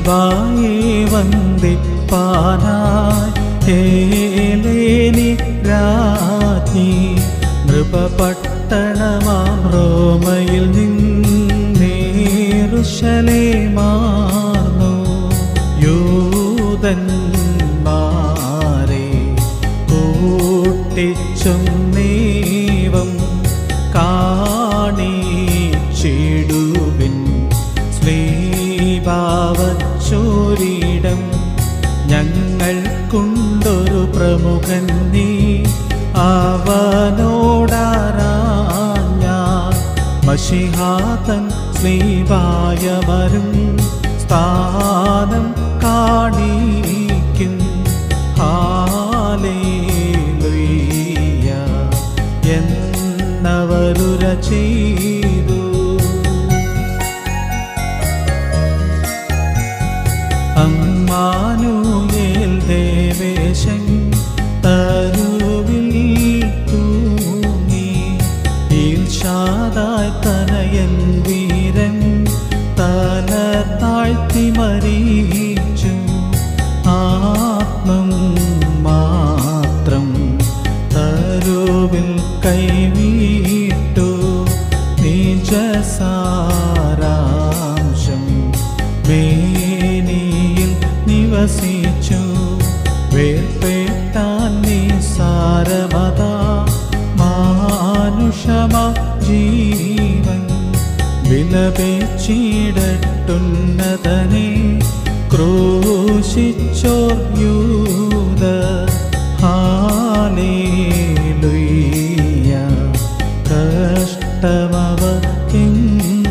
സ്ലീബായെ വന്ദിപ്പാനായി ഹേലേനി രാജ്ഞി നൃപപട്ടണമാം റോമയിൽ നിന്നേറുശലേമാർന്നു യൂതന്മാരെ കൂട്ടിച്ചും നീവം കാണിച്ചിടുവിൻ ശ്രീഭാവച്ചോരിടം ഞങ്ങൾക്കുണ്ടൊരു പ്രമുഖൻ നീ അവനോടാരാഞ്ഞ മഷിഹാതൻ സ്ലീവായമരും സ്ഥാനം കാണിക്കും ഹാലേലുയ്യ എന്നവരുര ചെയ്തു അമ്മാനുയേൽ ദേവേശൻ തരുവിൽ തൂങ്ങി ഈർഷാദായ് തനയൻ വീരൻ തല താഴ്ത്തി മരീച്ചു ആത്മം മാത്രം തരുവിൽ കൈവീട്ടു നിജസാരാംശം വേനിയിൽ നിവസിച്ചു വേർപേട്ടാൻ നിസാരമത മാനുഷമ ജീവൻ വിലപിച്ചിടട്ടുന്നതനെ ക്രൂശിച്ചോർ യൂത ഹാലേലുയ്യ കഷ്ടമവർക്കെങ്ങ